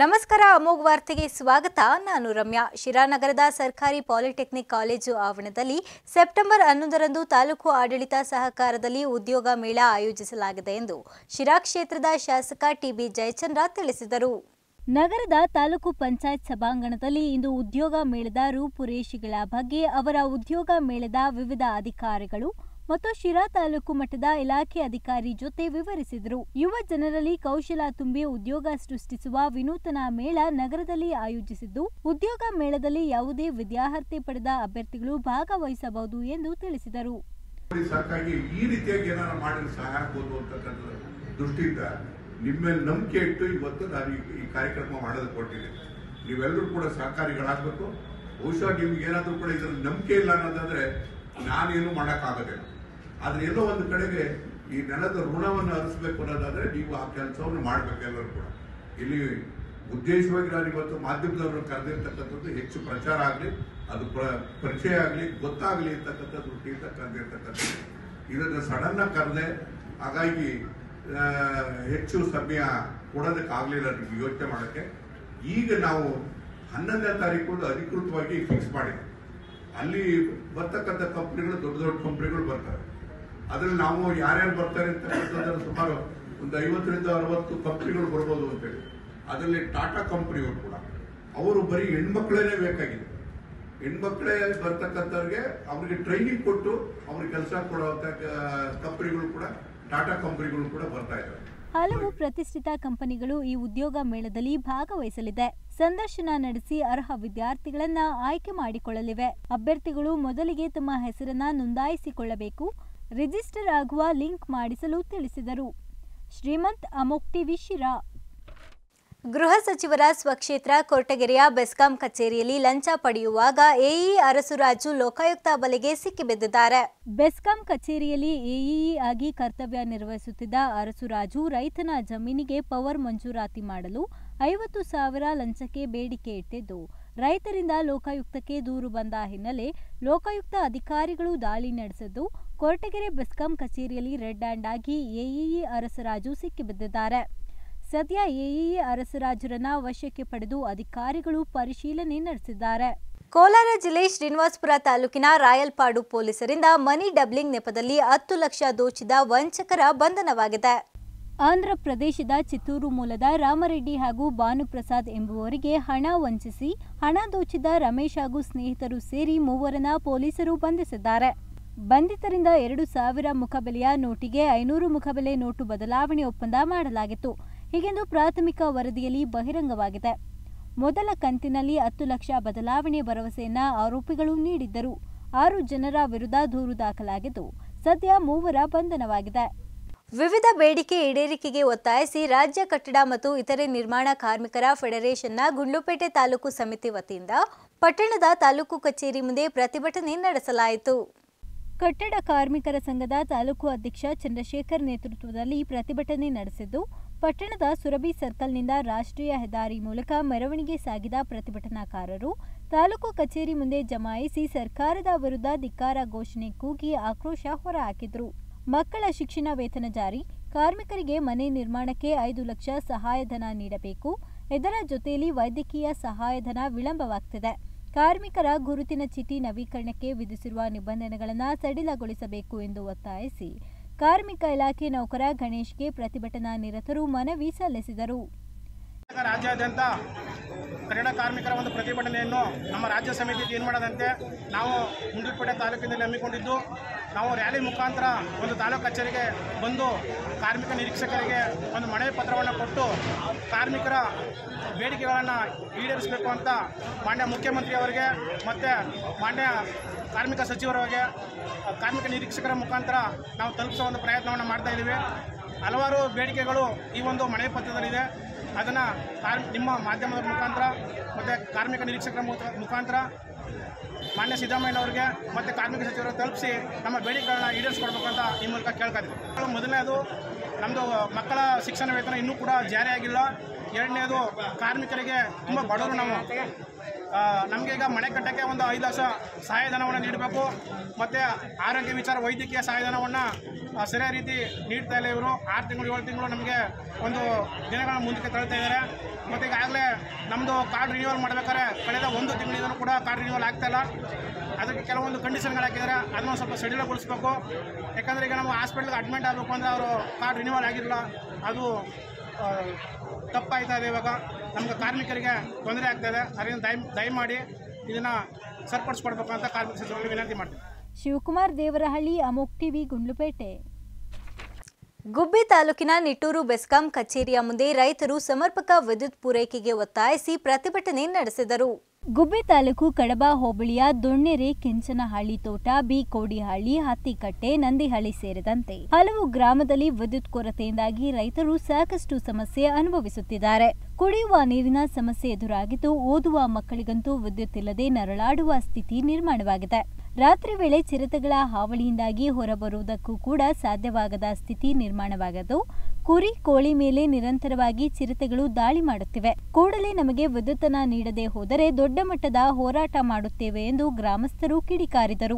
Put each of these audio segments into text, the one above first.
ನಮಸ್ಕಾರ ಅಮೋಘ್ ವಾರ್ತೆಗೆ ಸ್ವಾಗತ ನಾನು ರಮ್ಯಾ ಶಿರಾನಗರದ ಸರ್ಕಾರಿ ಪಾಲಿಟೆಕ್ನಿಕ್ ಕಾಲೇಜು ಆವರಣದಲ್ಲಿ ಸೆಪ್ಟೆಂಬರ್ ಹನ್ನೊಂದರಂದು ತಾಲೂಕು ಆಡಳಿತ ಸಹಕಾರದಲ್ಲಿ ಉದ್ಯೋಗ ಮೇಳ ಆಯೋಜಿಸಲಾಗಿದೆ ಎಂದು ಶಿರಾ ಕ್ಷೇತ್ರದ ಶಾಸಕ ಟಿಬಿ ಜಯಚಂದ್ರ ತಿಳಿಸಿದರು ನಗರದ ತಾಲೂಕು ಪಂಚಾಯತ್ ಸಭಾಂಗಣದಲ್ಲಿ ಇಂದು ಉದ್ಯೋಗ ಮೇಳದ ರೂಪುರೇಷೆಗಳ ಬಗ್ಗೆ ಅವರ ಉದ್ಯೋಗ ಮೇಳದ ವಿವಿಧ ಅಧಿಕಾರಿಗಳು ಮತ್ತು ಶಿರಾ ತಾಲೂಕು ಮಟ್ಟದ ಇಲಾಖೆ ಅಧಿಕಾರಿ ಜೊತೆ ವಿವರಿಸಿದರು ಯುವ ಜನರಲ್ಲಿ ಕೌಶಲ ತುಂಬಿ ಉದ್ಯೋಗ ಸೃಷ್ಟಿಸುವ ವಿನೂತನ ಮೇಳ ನಗರದಲ್ಲಿ ಆಯೋಜಿಸಿದ್ದು ಉದ್ಯೋಗ ಮೇಳದಲ್ಲಿ ಯಾವುದೇ ವಿದ್ಯಾರ್ಹತೆ ಪಡೆದ ಅಭ್ಯರ್ಥಿಗಳು ಭಾಗವಹಿಸಬಹುದು ಎಂದು ತಿಳಿಸಿದರು ನೋಡಿ ಸಾಕಾಗಿ ಈ ರೀತಿಯಾಗಿ ಏನಾರ ಮಾಡಿದ್ರೆ ಸಹಾಯ ಆಗ್ಬೋದು ಅಂತಕ್ಕಂಥ ದೃಷ್ಟಿಯಿಂದ ನಿಮ್ಮ ಮೇಲೆ ನಂಬಿಕೆ ಇಟ್ಟು ಇವತ್ತು ನಾನು ಈ- ಈ ಕಾರ್ಯಕ್ರಮ ಮಾಡೋದಕ್ಕೆ ಕೊಟ್ಟಿದ್ದೀನಿ ನೀವೆಲ್ಲರೂ ಕೂಡ ಸಹಕಾರಿಗಳಾಗಬೇಕು ಬಹುಶಃ ನಿಮ್ಗೆ ಏನಾದರೂ ಕೂಡ ಇದರಲ್ಲಿ ನಂಬಿಕೆ ಇಲ್ಲ ಅನ್ನೋದಾದ್ರೆ ನಾನೇನು ಮಾಡೋಕ್ಕಾಗೋದಿಲ್ಲ ಆದ್ರೆ ಎಲ್ಲೋ ಒಂದು ಕಡೆಗೆ ಈ ನೆಲದ ಋಣವನ್ನು ಹರಿಸ್ಬೇಕು ಅನ್ನೋದಾದ್ರೆ ನೀವು ಆ ಕೆಲಸವನ್ನು ಮಾಡ್ಬೇಕು ಎಲ್ಲರೂ ಕೂಡ ಇಲ್ಲಿ ಉದ್ದೇಶವಾಗಿ ನಾನು ಇವತ್ತು ಮಾಧ್ಯಮದವರು ಕರೆದಿರ್ತಕ್ಕಂಥದ್ದು ಹೆಚ್ಚು ಪ್ರಚಾರ ಆಗಲಿ ಅದು ಪ್ರ- ಪರಿಚಯ ಆಗಲಿ ಗೊತ್ತಾಗಲಿ ಅಂತಕ್ಕಂಥ ದೃಷ್ಟಿಯಿಂದ ಕರೆದಿರ್ತಕ್ಕಂಥದ್ದು ಇದನ್ನು ಸಡನ್ ಆಗಿ ಕರೆದೆ ಹಾಗಾಗಿ ಆ, ಹೆಚ್ಚು ಸಮಯ ಕೊಡೋದಕ್ಕಾಗಲಿಲ್ಲ ನಿಮ್ಗೆ ಯೋಚನೆ ಮಾಡೋಕ್ಕೆ ಈಗ ನಾವು ಹನ್ನೊಂದನೇ ತಾರೀಕು ಅಧಿಕೃತವಾಗಿ ಫಿಕ್ಸ್ ಮಾಡಿದ್ವಿ ಅಲ್ಲಿ ಬರ್ತಕ್ಕಂಥ ಕಂಪ್ನಿಗಳು ದೊಡ್ಡ ದೊಡ್ಡ ಕಂಪ್ನಿಗಳು ಬರ್ತಾರೆ ಅದ್ರಲ್ಲಿ ನಾವು ಯಾರ್ಯಾರು ಬರ್ತಾರೆ ಅಂತಕ್ಕಂಥದ್ದು ಸುಮಾರು ಒಂದು ಐವತ್ತರಿಂದ ಅರವತ್ತು ಕಂಪ್ನಿಗಳು ಬರ್ಬೋದು ಅಂತೇಳಿ ಅದರಲ್ಲಿ ಟಾಟಾ ಕಂಪ್ನಿಯವರು ಕೂಡ ಅವರು ಬರೀ ಹೆಣ್ಮಕ್ಳೇನೆ ಬೇಕಾಗಿದೆ ಹೆಣ್ಮಕ್ಳೇ ಬರ್ತಕ್ಕಂಥವ್ರಿಗೆ ಅವ್ರಿಗೆ ಟ್ರೈನಿಂಗ್ ಕೊಟ್ಟು ಅವ್ರಿಗೆ ಕೆಲಸ ಕೊಡುವಂತ ಕಂಪ್ನಿಗಳು ಕೂಡ ಟಾಟಾ ಕಂಪ್ನಿಗಳು ಕೂಡ ಬರ್ತಾ ಇದ್ದಾರೆ ಹಲವು ಪ್ರತಿಷ್ಠಿತ ಕಂಪನಿಗಳು ಈ ಉದ್ಯೋಗ ಮೇಳದಲ್ಲಿ ಭಾಗವಹಿಸಲಿದೆ ಸಂದರ್ಶನ ನಡೆಸಿ ಅರ್ಹ ವಿದ್ಯಾರ್ಥಿಗಳನ್ನ ಆಯ್ಕೆ ಮಾಡಿಕೊಳ್ಳಲಿವೆ ಅಭ್ಯರ್ಥಿಗಳು ಮೊದಲಿಗೆ ತಮ್ಮ ಹೆಸರನ್ನ ನೋಂದಾಯಿಸಿಕೊಳ್ಳಬೇಕು ರಿಜಿಸ್ಟರ್ ಆಗುವ ಲಿಂಕ್ ಮಾಡಿಸಲು ತಿಳಿಸಿದರು ಶ್ರೀಮಂತ್ ಅಮೋಕ್ ಟಿವಿ ಶಿರಾ ಗೃಹ ಸಚಿವರ ಸ್ವಕ್ಷೇತ್ರ ಕೊರಟಗೆರೆಯ ಬೆಸ್ಕಾಂ ಕಚೇರಿಯಲ್ಲಿ ಲಂಚ ಪಡೆಯುವಾಗ ಎಇ ಅರಸುರಾಜು ಲೋಕಾಯುಕ್ತ ಬಲೆಗೆ ಸಿಕ್ಕಿಬಿದ್ದಿದ್ದಾರೆ ಬೆಸ್ಕಾಂ ಕಚೇರಿಯಲ್ಲಿ ಎಇಇ ಆಗಿ ಕರ್ತವ್ಯ ನಿರ್ವಹಿಸುತ್ತಿದ್ದ ಅರಸುರಾಜು ರೈತನ ಜಮೀನಿಗೆ ಪವರ್ ಮಂಜೂರಾತಿ ಮಾಡಲು ಐವತ್ತು ಸಾವಿರ ಲಂಚಕ್ಕೆ ಬೇಡಿಕೆ ಇಟ್ಟಿದ್ದು ರೈತರಿಂದ ಲೋಕಾಯುಕ್ತಕ್ಕೆ ದೂರು ಬಂದ ಹಿನ್ನೆಲೆ ಲೋಕಾಯುಕ್ತ ಅಧಿಕಾರಿಗಳು ದಾಳಿ ನಡೆಸಿದ್ದು ಕೊರಟಗೆರೆ ಬೆಸ್ಕಾಂ ಕಚೇರಿಯಲ್ಲಿ ರೆಡ್ ಹ್ಯಾಂಡ್ ಆಗಿ ಎಇಇ ಅರಸರಾಜು ಸಿಕ್ಕಿಬಿದ್ದಿದ್ದಾರೆ ಸದ್ಯ ಎಇಇ ಅರಸರಾಜರನ್ನ ವಶಕ್ಕೆ ಪಡೆದು ಅಧಿಕಾರಿಗಳು ಪರಿಶೀಲನೆ ನಡೆಸಿದ್ದಾರೆ ಕೋಲಾರ ಜಿಲ್ಲೆ ಶ್ರೀನಿವಾಸಪುರ ತಾಲೂಕಿನ ರಾಯಲ್ಪಾಡು ಪೊಲೀಸರಿಂದ ಮನಿ ಡಬ್ಲಿಂಗ್ ನೆಪದಲ್ಲಿ ಹತ್ತು ಲಕ್ಷ ದೋಚಿದ ವಂಚಕರ ಬಂಧನವಾಗಿದೆ ಆಂಧ್ರ ಪ್ರದೇಶದ ಚಿತ್ತೂರು ಮೂಲದ ರಾಮರೆಡ್ಡಿ ಹಾಗೂ ಭಾನುಪ್ರಸಾದ್ ಎಂಬುವರಿಗೆ ಹಣ ವಂಚಿಸಿ ಹಣ ದೋಚಿದ ರಮೇಶ್ ಹಾಗೂ ಸ್ನೇಹಿತರು ಸೇರಿ ಮೂವರನ್ನ ಪೊಲೀಸರು ಬಂಧಿಸಿದ್ದಾರೆ ಬಂಧಿತರಿಂದ ಎರಡು ಸಾವಿರ ಮುಖಬೆಲೆಯ ನೋಟಿಗೆ ಐನೂರು ಮುಖಬೆಲೆ ನೋಟು ಬದಲಾವಣೆ ಒಪ್ಪಂದ ಮಾಡಲಾಗಿತ್ತು ಹೀಗೆಂದು ಪ್ರಾಥಮಿಕ ವರದಿಯಲ್ಲಿ ಬಹಿರಂಗವಾಗಿದೆ ಮೊದಲ ಕಂತಿನಲ್ಲಿ ಹತ್ತು ಲಕ್ಷ ಬದಲಾವಣೆ ಭರವಸೆಯನ್ನ ಆರೋಪಿಗಳು ನೀಡಿದ್ದರು ಆರು ಜನರ ವಿರುದ್ಧ ದೂರು ದಾಖಲಾಗಿದ್ದು ಸದ್ಯ ಮೂವರ ಬಂಧನವಾಗಿದೆ ವಿವಿಧ ಬೇಡಿಕೆ ಈಡೇರಿಕೆಗೆ ಒತ್ತಾಯಿಸಿ ರಾಜ್ಯ ಕಟ್ಟಡ ಮತ್ತು ಇತರೆ ನಿರ್ಮಾಣ ಕಾರ್ಮಿಕರ ಫೆಡರೇಷನ್ನ ಗುಂಡ್ಲುಪೇಟೆ ತಾಲೂಕು ಸಮಿತಿ ವತಿಯಿಂದ ಪಟ್ಟಣದ ತಾಲೂಕು ಕಚೇರಿ ಮುಂದೆ ಪ್ರತಿಭಟನೆ ನಡೆಸಲಾಯಿತು ಕಟ್ಟಡ ಕಾರ್ಮಿಕರ ಸಂಘದ ತಾಲೂಕು ಅಧ್ಯಕ್ಷ ಚಂದ್ರಶೇಖರ್ ನೇತೃತ್ವದಲ್ಲಿ ಪ್ರತಿಭಟನೆ ನಡೆಸಿದ್ದು ಪಟ್ಟಣದ ಸುರಭಿ ಸರ್ಕಲ್ನಿಂದ ರಾಷ್ಟ್ರೀಯ ಹೆದ್ದಾರಿ ಮೂಲಕ ಮೆರವಣಿಗೆ ಸಾಗಿದ ಪ್ರತಿಭಟನಾಕಾರರು ತಾಲೂಕು ಕಚೇರಿ ಮುಂದೆ ಜಮಾಯಿಸಿ ಸರ್ಕಾರದ ವಿರುದ್ಧ ಧಿಕ್ಕಾರ ಘೋಷಣೆ ಕೂಗಿ ಆಕ್ರೋಶ ಹೊರಹಾಕಿದ್ರು ಮಕ್ಕಳ ಶಿಕ್ಷಣ ವೇತನ ಜಾರಿ ಕಾರ್ಮಿಕರಿಗೆ ಮನೆ ನಿರ್ಮಾಣಕ್ಕೆ ಐದು ಲಕ್ಷ ಸಹಾಯಧನ ನೀಡಬೇಕು ಇದರ ಜೊತೆಯಲ್ಲಿ ವೈದ್ಯಕೀಯ ಸಹಾಯಧನ ವಿಳಂಬವಾಗ್ತಿದೆ ಕಾರ್ಮಿಕರ ಗುರುತಿನ ಚೀಟಿ ನವೀಕರಣಕ್ಕೆ ವಿಧಿಸಿರುವ ನಿಬಂಧನೆಗಳನ್ನು ಸಡಿಲಗೊಳಿಸಬೇಕು ಎಂದು ಒತ್ತಾಯಿಸಿ ಕಾರ್ಮಿಕ ಇಲಾಖೆ ನೌಕರ ಗಣೇಶ್ಗೆ ಪ್ರತಿಭಟನಾ ನಿರತರು ಮನವಿ ಸಲ್ಲಿಸಿದರು ರಾಜ್ಯಾದ್ಯಂತ ಕನ್ನಡ ಕಾರ್ಮಿಕರ ಒಂದು ಪ್ರತಿಭಟನೆಯನ್ನು ನಮ್ಮ ರಾಜ್ಯ ಸಮಿತಿ ತೀರ್ಮಾನದಂತೆ ನಾವು ಮುಂಡಲ್ಪೇಟೆ ತಾಲೂಕಿನಲ್ಲಿ ಹಮ್ಮಿಕೊಂಡಿದ್ದು ನಾವು ರ್ಯಾಲಿ ಮುಖಾಂತರ ಒಂದು ತಾಲೂಕು ಕಚೇರಿಗೆ ಬಂದು ಕಾರ್ಮಿಕ ನಿರೀಕ್ಷಕರಿಗೆ ಒಂದು ಮನವಿ ಪತ್ರವನ್ನು ಕೊಟ್ಟು ಕಾರ್ಮಿಕರ ಬೇಡಿಕೆಗಳನ್ನು ಈಡೇರಿಸಬೇಕು ಅಂತ ಮಾನ್ಯ ಮುಖ್ಯಮಂತ್ರಿಯವರಿಗೆ ಮತ್ತು ಮಾನ್ಯ ಕಾರ್ಮಿಕ ಸಚಿವರಿಗೆ ಕಾರ್ಮಿಕ ನಿರೀಕ್ಷಕರ ಮುಖಾಂತರ ನಾವು ತಲುಪಿಸೋ ಒಂದು ಪ್ರಯತ್ನವನ್ನು ಮಾಡ್ತಾ ಇದ್ದೀವಿ ಹಲವಾರು ಬೇಡಿಕೆಗಳು ಈ ಒಂದು ಮನವಿ ಪತ್ರದಲ್ಲಿದೆ ಅದನ್ನು ಕಾರ್ ನಿಮ್ಮ ಮಾಧ್ಯಮದ ಮುಖಾಂತರ ಮತ್ತು ಕಾರ್ಮಿಕ ನಿರೀಕ್ಷಕರ ಮುಖ- ಮುಖಾಂತರ ಮಾನ್ಯ ಸಿದ್ದರಾಮಯ್ಯನವರಿಗೆ ಮತ್ತು ಕಾರ್ಮಿಕ ಸಚಿವರು ತಲುಪಿಸಿ ನಮ್ಮ ಬೇಡಿಕೆಗಳನ್ನ ಈಡೇರಿಸ್ಕೊಡ್ಬೇಕು ಅಂತ ಈ ಮೂಲಕ ಕೇಳ್ಕೊತೀವಿ ಮೊದಲನೇದು ನಮ್ಮದು ಮಕ್ಕಳ ಶಿಕ್ಷಣ ವೇತನ ಇನ್ನೂ ಕೂಡ ಜಾರಿಯಾಗಿಲ್ಲ ಎರಡನೇದು ಕಾರ್ಮಿಕರಿಗೆ ತುಂಬ ಬಡವರು ನಾವು ನಮಗೆ ಈಗ ಮನೆ ಕಟ್ಟಕ್ಕೆ ಒಂದು ಐದು ಲಕ್ಷ ಸಹಾಯಧನವನ್ನು ನೀಡಬೇಕು ಮತ್ತು ಆರೋಗ್ಯ ವಿಚಾರ ವೈದ್ಯಕೀಯ ಸಹಾಯಧನವನ್ನು ಸರಿಯಾದ ರೀತಿ ನೀಡ್ತಾ ಇಲ್ಲ ಇವರು ಆರು ತಿಂಗಳು ಏಳು ತಿಂಗಳು ನಮಗೆ ಒಂದು ದಿನಗಳ ಮುಂದಕ್ಕೆ ತಳ್ತಾ ಇದ್ದಾರೆ ಮತ್ತು ಈಗಾಗಲೇ ನಮ್ಮದು ಕಾರ್ಡ್ ರಿನ್ಯೂವಲ್ ಮಾಡ್ಬೇಕಾದ್ರೆ ಕಳೆದ ಒಂದು ತಿಂಗಳಿಂದಲೂ ಕೂಡ ಕಾರ್ಡ್ ರಿನ್ಯೂವಲ್ ಆಗ್ತಾ ಇಲ್ಲ ಅದಕ್ಕೆ ಕೆಲವೊಂದು ಕಂಡೀಷನ್ಗಳು ಹಾಕಿದ್ದಾರೆ ಅದನ್ನ ಸ್ವಲ್ಪ ಸಡಿಲಗೊಳಿಸ್ಬೇಕು ಯಾಕಂದರೆ ಈಗ ನಾವು ಹಾಸ್ಪಿಟ್ಲಿಗೆ ಅಡ್ಮಿಟ್ ಆಗಬೇಕು ಅಂದರೆ ಅವರು ಕಾರ್ಡ್ ರಿನ್ಯೂವಲ್ ಆಗಿರಲ್ಲ ಅದು ಆ, ತಪ್ಪಾಯ್ತಾ ಇದೆ ಇವಾಗ ನಮಗೆ ಕಾರ್ಮಿಕರಿಗೆ ತೊಂದರೆ ಆಗ್ತಾ ಇದೆ ಅದರಿಂದ ದಯ ದಯಮಾಡಿ ಇದನ್ನು ಸರಿಪಡಿಸ್ಕೊಡ್ಬೇಕು ಅಂತ ಕಾರ್ಮಿಕ ಸಚಿವರಲ್ಲಿ ವಿನಂತಿ ಮಾಡ್ತೀನಿ ಶಿವಕುಮಾರ್ ದೇವರಹಳ್ಳಿ ಅಮೋಕ್ ಟಿವಿ ಗುಂಡ್ಲುಪೇಟೆ ಗುಬ್ಬಿ ತಾಲೂಕಿನ ನಿಟ್ಟೂರು ಬೆಸ್ಕಾಂ ಕಚೇರಿಯ ಮುಂದೆ ರೈತರು ಸಮರ್ಪಕ ವಿದ್ಯುತ್ ಪೂರೈಕೆಗೆ ಒತ್ತಾಯಿಸಿ ಪ್ರತಿಭಟನೆ ನಡೆಸಿದರು ಗುಬ್ಬಿ ತಾಲೂಕು ಕಡಬ ಹೋಬಳಿಯ ದೊಣ್ಣೆರೆ ಕೆಂಚನಹಳ್ಳಿ ತೋಟ ಬಿ ಕೋಡಿಹಳ್ಳಿ ಹತ್ತಿಕಟ್ಟೆ ನಂದಿಹಳ್ಳಿ ಸೇರಿದಂತೆ ಹಲವು ಗ್ರಾಮದಲ್ಲಿ ವಿದ್ಯುತ್ ಕೊರತೆಯಿಂದಾಗಿ ರೈತರು ಸಾಕಷ್ಟು ಸಮಸ್ಯೆ ಅನುಭವಿಸುತ್ತಿದ್ದಾರೆ ಕುಡಿಯುವ ನೀರಿನ ಸಮಸ್ಯೆ ಎದುರಾಗಿದ್ದು ಓದುವ ಮಕ್ಕಳಿಗಂತೂ ವಿದ್ಯುತ್ ಇಲ್ಲದೆ ನರಳಾಡುವ ಸ್ಥಿತಿ ನಿರ್ಮಾಣವಾಗಿದೆ ರಾತ್ರಿ ವೇಳೆ ಚಿರತೆಗಳ ಹಾವಳಿಯಿಂದಾಗಿ ಹೊರಬರುವುದಕ್ಕೂ ಕೂಡ ಸಾಧ್ಯವಾಗದ ಸ್ಥಿತಿ ನಿರ್ಮಾಣವಾಗಿದ್ದು ಕುರಿ ಕೋಳಿ ಮೇಲೆ ನಿರಂತರವಾಗಿ ಚಿರತೆಗಳು ದಾಳಿ ಮಾಡುತ್ತಿವೆ ಕೂಡಲೇ ನಮಗೆ ವಿದ್ಯುತ್ತನ್ನ ನೀಡದೆ ಹೋದರೆ ದೊಡ್ಡ ಮಟ್ಟದ ಹೋರಾಟ ಮಾಡುತ್ತೇವೆ ಎಂದು ಗ್ರಾಮಸ್ಥರು ಕಿಡಿಕಾರಿದರು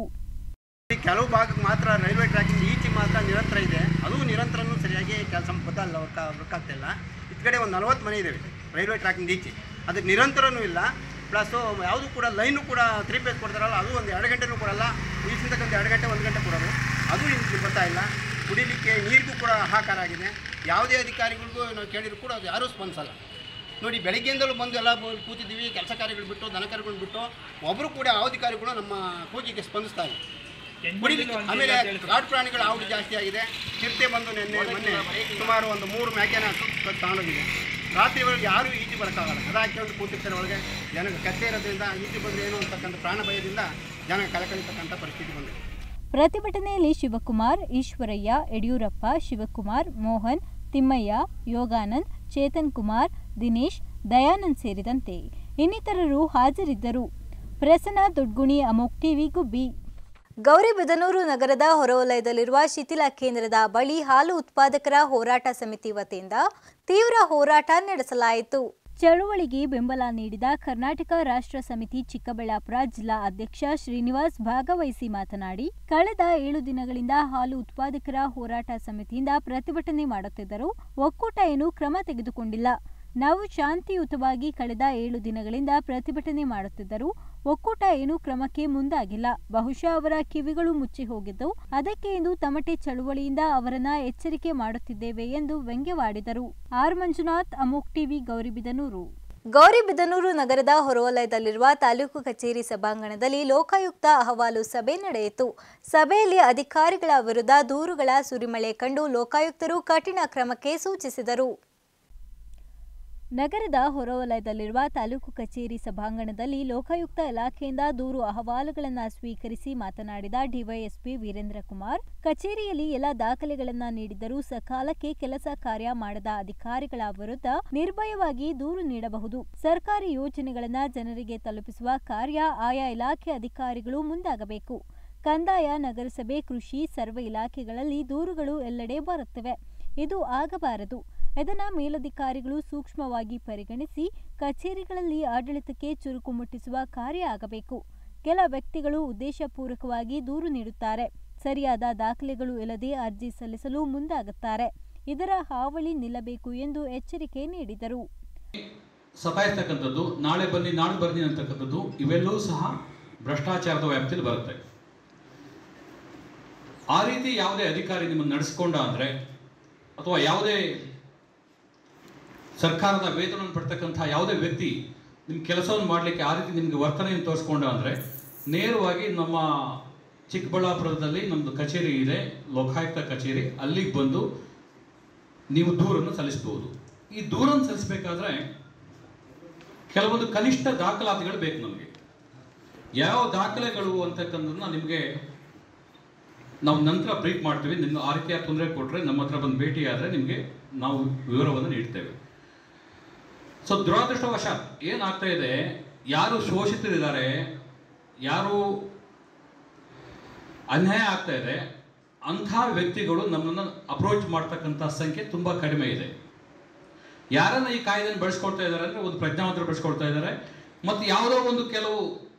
ಈ ಕೆಲವು ಭಾಗಕ್ಕೆ ಮಾತ್ರ ರೈಲ್ವೆ ಟ್ರ್ಯಾಕಿಂಗ್ ಈಚೆ ಮಾತ್ರ ನಿರಂತರ ಇದೆ ಅದು ನಿರಂತರನೂ ಸರಿಯಾಗಿ ಕೆಲಸ ಬದಲ್ಲ ವರ್ಕ್ ವರ್ಕ್ ಆಗ್ತಿಲ್ಲ ಈ ಕಡೆ ಒಂದು ನಲವತ್ತು ಮನೆ ಇದ್ದಾವೆ ರೈಲ್ವೆ ಟ್ರ್ಯಾಕಿಂಗ್ ಈಚೆ ಅದಕ್ಕೆ ನಿರಂತರನೂ ಇಲ್ಲ ಪ್ಲಸ್ಸು ಯಾವುದು ಕೂಡ ಲೈನು ಕೂಡ ತ್ರೀ ಪೇಸ್ ಕೊಡ್ತಾರಲ್ಲ ಅದು ಒಂದು ಎರಡು ಗಂಟೆನೂ ಕೊಡಲ್ಲ ಈಚಿಂತಕ್ಕಂಥ ಎರಡು ಗಂಟೆ ಒಂದು ಗಂಟೆ ಕೊಡೋದು ಅದು ಇಲ್ಲಿ ಬರ್ತಾ ಇಲ್ಲ ಕುಡಿಲಿಕ್ಕೆ ನೀರಿಗೂ ಕೂಡ ಹಾಹಾಕಾರ ಆಗಿದೆ ಯಾವುದೇ ಅಧಿಕಾರಿಗಳಿಗೂ ನಾವು ಕೇಳಿದ್ರು ಕೂಡ ಅದು ಯಾರೂ ಸ್ಪಂದಿಸಲ್ಲ ನೋಡಿ ಬೆಳಗ್ಗೆಯಿಂದಲೂ ಬಂದು ಎಲ್ಲ ಬ- ಕೂತಿದ್ದೀವಿ ಕೆಲಸ ಕಾರ್ಯಗಳು ಬಿಟ್ಟು ದನ ಕರುಗಳು ಬಿಟ್ಟು ಒಬ್ಬರು ಕೂಡ ಯಾವ ಅಧಿಕಾರಿಗಳು ನಮ್ಮ ಕೂಗಿಗೆ ಸ್ಪಂದಿಸ್ತಾ ಇಲ್ಲ ಕುಡಿಲಿಕ್ಕೆ ಆಮೇಲೆ ಕಾಡು ಪ್ರಾಣಿಗಳ ಹಾವಳಿ ಜಾಸ್ತಿ ಆಗಿದೆ ಚಿರತೆ ಬಂದು ನಿನ್ನೆ ಮೊನ್ನೆ ಸುಮಾರು ಒಂದು ಮೂರು ಮೇಕೆನ ಸುತ್ತ ತಗೊಂಡೋಗಿದೆ ರಾತ್ರಿ ಒಳಗೆ ಯಾರೂ ಈಚೆ ಬರೋಕ್ಕಾಗಲ್ಲ ಕದ ಹಾಕೊಂಡು ಕೂತಿರ್ತಾರೆ ಒಳಗೆ ಜನಕ್ಕೆ ಕತ್ತೆ ಇರೋದ್ರಿಂದ ಈಚೆ ಬಂದರೆ ಏನು ಅಂತಕ್ಕಂಥ ಪ್ರಾಣ ಭಯದಿಂದ ಜನ ಕಳಕಳಿತಕ್ಕಂಥ ಪರಿಸ್ಥಿತಿ ಬಂದಿದೆ ಪ್ರತಿಭಟನೆಯಲ್ಲಿ ಶಿವಕುಮಾರ್ ಈಶ್ವರಯ್ಯ ಯಡಿಯೂರಪ್ಪ ಶಿವಕುಮಾರ್ ಮೋಹನ್ ತಿಮ್ಮಯ್ಯ ಯೋಗಾನಂದ್ ಚೇತನ್ ಕುಮಾರ್ ದಿನೇಶ್ ದಯಾನಂದ್ ಸೇರಿದಂತೆ ಇನ್ನಿತರರು ಹಾಜರಿದ್ದರು ಪ್ರಸನ್ನ ದೊಡ್ಗುಣಿ ಅಮೋಕ್ ಟಿವಿ ಗುಬ್ಬಿ ಗೌರಿಬಿದನೂರು ನಗರದ ಹೊರವಲಯದಲ್ಲಿರುವ ಶಿಥಿಲ ಕೇಂದ್ರದ ಬಳಿ ಹಾಲು ಉತ್ಪಾದಕರ ಹೋರಾಟ ಸಮಿತಿ ವತಿಯಿಂದ ತೀವ್ರ ಹೋರಾಟ ನಡೆಸಲಾಯಿತು ಚಳುವಳಿಗೆ ಬೆಂಬಲ ನೀಡಿದ ಕರ್ನಾಟಕ ರಾಷ್ಟ್ರ ಸಮಿತಿ ಚಿಕ್ಕಬಳ್ಳಾಪುರ ಜಿಲ್ಲಾ ಅಧ್ಯಕ್ಷ ಶ್ರೀನಿವಾಸ್ ಭಾಗವಹಿಸಿ ಮಾತನಾಡಿ ಕಳೆದ ಏಳು ದಿನಗಳಿಂದ ಹಾಲು ಉತ್ಪಾದಕರ ಹೋರಾಟ ಸಮಿತಿಯಿಂದ ಪ್ರತಿಭಟನೆ ಮಾಡುತ್ತಿದ್ದರೂ ಒಕ್ಕೂಟ ಏನು ಕ್ರಮ ತೆಗೆದುಕೊಂಡಿಲ್ಲ ನಾವು ಶಾಂತಿಯುತವಾಗಿ ಕಳೆದ ಏಳು ದಿನಗಳಿಂದ ಪ್ರತಿಭಟನೆ ಮಾಡುತ್ತಿದ್ದರೂ ಒಕ್ಕೂಟ ಏನು ಕ್ರಮಕ್ಕೆ ಮುಂದಾಗಿಲ್ಲ ಬಹುಶಃ ಅವರ ಕಿವಿಗಳು ಮುಚ್ಚಿ ಹೋಗಿದ್ದು ಅದಕ್ಕೆ ಇಂದು ತಮಟೆ ಚಳುವಳಿಯಿಂದ ಅವರನ್ನ ಎಚ್ಚರಿಕೆ ಮಾಡುತ್ತಿದ್ದೇವೆ ಎಂದು ವ್ಯಂಗ್ಯವಾಡಿದರು ಆರ್ ಮಂಜುನಾಥ್ ಅಮೋಕ್ ಟಿವಿ ಗೌರಿಬಿದನೂರು ಗೌರಿಬಿದನೂರು ನಗರದ ಹೊರವಲಯದಲ್ಲಿರುವ ತಾಲೂಕು ಕಚೇರಿ ಸಭಾಂಗಣದಲ್ಲಿ ಲೋಕಾಯುಕ್ತ ಅಹವಾಲು ಸಭೆ ನಡೆಯಿತು ಸಭೆಯಲ್ಲಿ ಅಧಿಕಾರಿಗಳ ವಿರುದ್ಧ ದೂರುಗಳ ಸುರಿಮಳೆ ಕಂಡು ಲೋಕಾಯುಕ್ತರು ಕಠಿಣ ಕ್ರಮಕ್ಕೆ ಸೂಚಿಸಿದರು ನಗರದ ಹೊರವಲಯದಲ್ಲಿರುವ ತಾಲೂಕು ಕಚೇರಿ ಸಭಾಂಗಣದಲ್ಲಿ ಲೋಕಾಯುಕ್ತ ಇಲಾಖೆಯಿಂದ ದೂರು ಅಹವಾಲುಗಳನ್ನು ಸ್ವೀಕರಿಸಿ ಮಾತನಾಡಿದ ಡಿವೈಎಸ್ಪಿ ವೀರೇಂದ್ರ ಕುಮಾರ್ ಕಚೇರಿಯಲ್ಲಿ ಎಲ್ಲ ದಾಖಲೆಗಳನ್ನ ನೀಡಿದರೂ ಸಕಾಲಕ್ಕೆ ಕೆಲಸ ಕಾರ್ಯ ಮಾಡದ ಅಧಿಕಾರಿಗಳ ವಿರುದ್ಧ ನಿರ್ಭಯವಾಗಿ ದೂರು ನೀಡಬಹುದು ಸರ್ಕಾರಿ ಯೋಜನೆಗಳನ್ನ ಜನರಿಗೆ ತಲುಪಿಸುವ ಕಾರ್ಯ ಆಯಾ ಇಲಾಖೆ ಅಧಿಕಾರಿಗಳು ಮುಂದಾಗಬೇಕು ಕಂದಾಯ ನಗರಸಭೆ ಕೃಷಿ ಸರ್ವೆ ಇಲಾಖೆಗಳಲ್ಲಿ ದೂರುಗಳು ಎಲ್ಲೆಡೆ ಬರುತ್ತಿವೆ ಇದು ಆಗಬಾರದು ಇದನ್ನ ಮೇಲಧಿಕಾರಿಗಳು ಸೂಕ್ಷ್ಮವಾಗಿ ಪರಿಗಣಿಸಿ ಕಚೇರಿಗಳಲ್ಲಿ ಆಡಳಿತಕ್ಕೆ ಚುರುಕು ಮುಟ್ಟಿಸುವ ಕಾರ್ಯ ಆಗಬೇಕು ಕೆಲ ವ್ಯಕ್ತಿಗಳು ಉದ್ದೇಶಪೂರ್ವಕವಾಗಿ ದೂರು ನೀಡುತ್ತಾರೆ ಸರಿಯಾದ ದಾಖಲೆಗಳು ಇಲ್ಲದೆ ಅರ್ಜಿ ಸಲ್ಲಿಸಲು ಮುಂದಾಗುತ್ತಾರೆ ಇದರ ಹಾವಳಿ ನಿಲ್ಲಬೇಕು ಎಂದು ಎಚ್ಚರಿಕೆ ನೀಡಿದರು ಸತಾಯಿಸ್ತಕ್ಕಂಥದ್ದು ನಾಳೆ ಬನ್ನಿ ನಾಳೆ ಬರ್ನಿ ಅಂತಕ್ಕಂಥದ್ದು ಇವೆಲ್ಲವೂ ಸಹ ಭ್ರಷ್ಟಾಚಾರದ ವ್ಯಾಪ್ತಿಯಲ್ಲಿ ಬರುತ್ತೆ ಆ ರೀತಿ ಯಾವುದೇ ಅಧಿಕಾರಿ ನಿಮ್ಮನ್ನು ನಡೆಸ್ಕೊಂಡ ಅಂದರೆ ಅಥವಾ ಯಾವುದೇ ಸರ್ಕಾರದ ವೇತನವನ್ನು ಪಡ್ತಕ್ಕಂಥ ಯಾವುದೇ ವ್ಯಕ್ತಿ ನಿಮ್ಮ ಕೆಲಸವನ್ನು ಮಾಡಲಿಕ್ಕೆ ಆ ರೀತಿ ನಿಮಗೆ ವರ್ತನೆಯನ್ನು ತೋರಿಸ್ಕೊಂಡ ಅಂದರೆ ನೇರವಾಗಿ ನಮ್ಮ ಚಿಕ್ಕಬಳ್ಳಾಪುರದಲ್ಲಿ ನಮ್ಮದು ಕಚೇರಿ ಇದೆ ಲೋಕಾಯುಕ್ತ ಕಚೇರಿ ಅಲ್ಲಿಗೆ ಬಂದು ನೀವು ದೂರನ್ನು ಸಲ್ಲಿಸಬಹುದು ಈ ದೂರನ್ನು ಸಲ್ಲಿಸಬೇಕಾದ್ರೆ ಕೆಲವೊಂದು ಕನಿಷ್ಠ ದಾಖಲಾತಿಗಳು ಬೇಕು ನಮಗೆ ಯಾವ ದಾಖಲೆಗಳು ಅಂತಕ್ಕಂಥದ್ದನ್ನ ನಿಮಗೆ ನಾವು ನಂತರ ಬ್ರೀಫ್ ಮಾಡ್ತೀವಿ ನಿಮ್ಗೆ ಆ ರೀತಿಯ ತೊಂದರೆ ಕೊಟ್ಟರೆ ನಮ್ಮ ಹತ್ರ ಬಂದು ಭೇಟಿ ಆದರೆ ನಿಮಗೆ ನಾವು ವಿವರವನ್ನು ನೀಡ್ತೇವೆ ಸೊ ದುರಾದೃಷ್ಟವಶಾತ್ ಏನಾಗ್ತಾ ಇದೆ ಯಾರು ಶೋಷಿತರಿದ್ದಾರೆ ಯಾರು ಅನ್ಯಾಯ ಆಗ್ತಾ ಇದೆ ಅಂಥ ವ್ಯಕ್ತಿಗಳು ನಮ್ಮನ್ನು ಅಪ್ರೋಚ್ ಮಾಡ್ತಕ್ಕಂಥ ಸಂಖ್ಯೆ ತುಂಬ ಕಡಿಮೆ ಇದೆ ಯಾರನ್ನ ಈ ಕಾಯ್ದೆಯನ್ನು ಬಳಸ್ಕೊಳ್ತಾ ಇದ್ದಾರೆ ಅಂದರೆ ಒಂದು ಪ್ರಜ್ಞಾವಂತರು ಬಳಸ್ಕೊಳ್ತಾ ಇದ್ದಾರೆ ಮತ್ತು ಯಾವುದೋ ಒಂದು ಕೆಲವು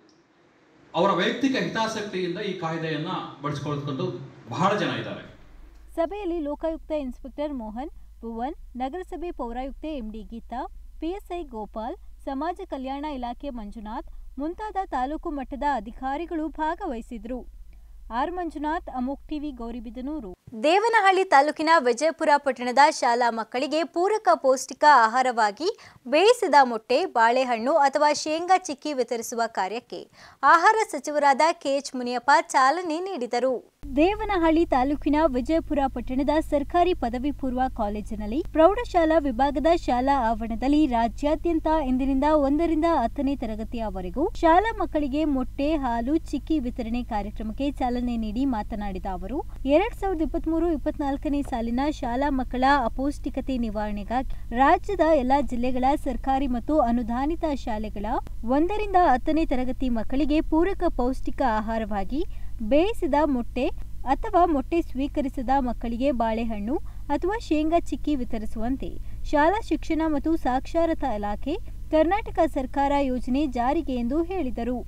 ಅವರ ವೈಯಕ್ತಿಕ ಹಿತಾಸಕ್ತಿಯಿಂದ ಈ ಕಾಯ್ದೆಯನ್ನ ಬಳಸ್ಕೊಳ್ಕೊಂಡು ಬಹಳ ಜನ ಇದ್ದಾರೆ ಸಭೆಯಲ್ಲಿ ಲೋಕಾಯುಕ್ತ ಇನ್ಸ್ಪೆಕ್ಟರ್ ಮೋಹನ್ ಭುವನ್ ನಗರಸಭೆ ಪೌರಾಯುಕ್ತೆ ಎಂಡಿ ಗೀತಾ ಪಿಎಸ್ಐ ಗೋಪಾಲ್ ಸಮಾಜ ಕಲ್ಯಾಣ ಇಲಾಖೆ ಮಂಜುನಾಥ್ ಮುಂತಾದ ತಾಲೂಕು ಮಟ್ಟದ ಅಧಿಕಾರಿಗಳು ಭಾಗವಹಿಸಿದ್ರು ಆರ್ ಮಂಜುನಾಥ್ ಅಮೋಕ್ ಟಿವಿ ಗೌರಿಬಿದನೂರು ದೇವನಹಳ್ಳಿ ತಾಲೂಕಿನ ವಿಜಯಪುರ ಪಟ್ಟಣದ ಶಾಲಾ ಮಕ್ಕಳಿಗೆ ಪೂರಕ ಪೌಷ್ಟಿಕ ಆಹಾರವಾಗಿ ಬೇಯಿಸಿದ ಮೊಟ್ಟೆ ಬಾಳೆಹಣ್ಣು ಅಥವಾ ಶೇಂಗಾ ಚಿಕ್ಕಿ ವಿತರಿಸುವ ಕಾರ್ಯಕ್ಕೆ ಆಹಾರ ಸಚಿವರಾದ ಕೆಎಚ್ ಮುನಿಯಪ್ಪ ಚಾಲನೆ ನೀಡಿದರು ದೇವನಹಳ್ಳಿ ತಾಲೂಕಿನ ವಿಜಯಪುರ ಪಟ್ಟಣದ ಸರ್ಕಾರಿ ಪದವಿ ಪೂರ್ವ ಕಾಲೇಜಿನಲ್ಲಿ ಪ್ರೌಢಶಾಲಾ ವಿಭಾಗದ ಶಾಲಾ ಆವರಣದಲ್ಲಿ ರಾಜ್ಯಾದ್ಯಂತ ಇಂದಿನಿಂದ ಒಂದರಿಂದ ಹತ್ತನೇ ತರಗತಿಯವರೆಗೂ ಶಾಲಾ ಮಕ್ಕಳಿಗೆ ಮೊಟ್ಟೆ ಹಾಲು ಚಿಕ್ಕಿ ವಿತರಣೆ ಕಾರ್ಯಕ್ರಮಕ್ಕೆ ಚಾಲನೆ ನೀಡಿ ಮಾತನಾಡಿದ ಅವರು ಎರಡ್ ಸಾವಿರದ ಇಪ್ಪತ್ಮೂರು ಇಪ್ಪತ್ನಾಲ್ಕನೇ ಸಾಲಿನ ಶಾಲಾ ಮಕ್ಕಳ ಅಪೌಷ್ಟಿಕತೆ ನಿವಾರಣೆಗಾಗಿ ರಾಜ್ಯದ ಎಲ್ಲಾ ಜಿಲ್ಲೆಗಳ ಸರ್ಕಾರಿ ಮತ್ತು ಅನುದಾನಿತ ಶಾಲೆಗಳ ಒಂದರಿಂದ ಹತ್ತನೇ ತರಗತಿ ಮಕ್ಕಳಿಗೆ ಪೂರಕ ಪೌಷ್ಟಿಕ ಆಹಾರವಾಗಿ ಬೇಯಿಸಿದ ಮೊಟ್ಟೆ ಅಥವಾ ಮೊಟ್ಟೆ ಸ್ವೀಕರಿಸದ ಮಕ್ಕಳಿಗೆ ಬಾಳೆಹಣ್ಣು ಅಥವಾ ಶೇಂಗಾ ಚಿಕ್ಕಿ ವಿತರಿಸುವಂತೆ ಶಾಲಾ ಶಿಕ್ಷಣ ಮತ್ತು ಸಾಕ್ಷರತಾ ಇಲಾಖೆ ಕರ್ನಾಟಕ ಸರ್ಕಾರ ಯೋಜನೆ ಜಾರಿಗೆ ಎಂದು ಹೇಳಿದರು